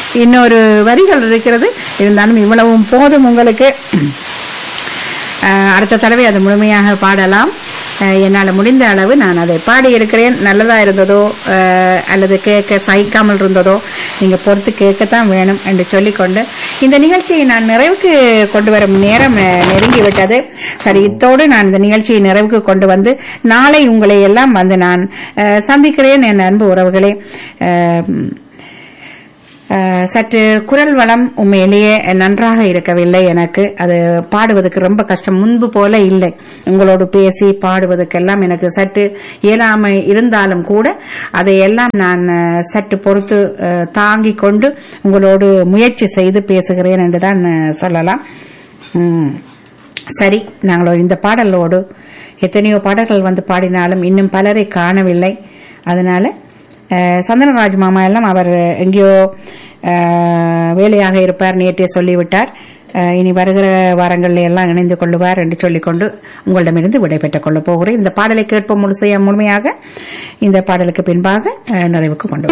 இன்னொரு வரிகள் இருக்கிறது இருந்தாலும் இவ்வளவும் போதும் உங்களுக்கு அஹ், அடுத்த தடவை அது முழுமையாக பாடலாம் அஹ், என்னால் முடிந்த அளவு நான் அதை பாடி இருக்கிறேன் நல்லதா இருந்ததோ அஹ், அல்லது கேட்க சகிக்காமல் இருந்ததோ நீங்க பொறுத்து கேட்கத்தான் வேணும் என்று சொல்லிக்கொண்டு இந்த நிகழ்ச்சியை நான் நிறைவுக்கு கொண்டு வரும் நேரம் அஹ், நெருங்கி விட்டது சரி இத்தோடு நான் இந்த நிகழ்ச்சியை நிறைவுக்கு கொண்டு வந்து நாளை உங்களை எல்லாம் வந்து நான் அஹ், சந்திக்கிறேன் என் அன்பு உறவுகளே அஹ், அஹ், சற்று குரல் வளம் உண்மையிலேயே நன்றாக இருக்கவில்லை எனக்கு அது பாடுவதற்கு ரொம்ப கஷ்டம் முன்பு போல இல்லை உங்களோடு பேசி பாடுவதற்கெல்லாம் எனக்கு சற்று இயலாமை இருந்தாலும் கூட அதையெல்லாம் நான் அஹ், சற்று பொறுத்து அஹ், தாங்கிக் கொண்டு உங்களோடு முயற்சி செய்து பேசுகிறேன் என்றுதான் அஹ், சொல்லலாம் உம், சரி நாங்கள் இந்த பாடலோடு எத்தனையோ பாடல்கள் வந்து பாடினாலும் இன்னும் பலரை காணவில்லை அதனால அஹ், சந்தனராஜ் மாமா எல்லாம் அவர் எங்கேயோ அஹ், வேலையாக இருப்பார் நேற்றே சொல்லிவிட்டார் அஹ், இனி வருகிற வாரங்களில் எல்லாம் இணைந்து கொள்ளுவார் என்று சொல்லிக்கொண்டு உங்களிடமிருந்து விடைபெற்றுக் கொள்ளப் போகிறேன் இந்த பாடலை கேட்போம் முழுசையா முழுமையாக இந்த பாடலுக்கு பின்பாக அஹ், நிறைவுக்கு கொண்டு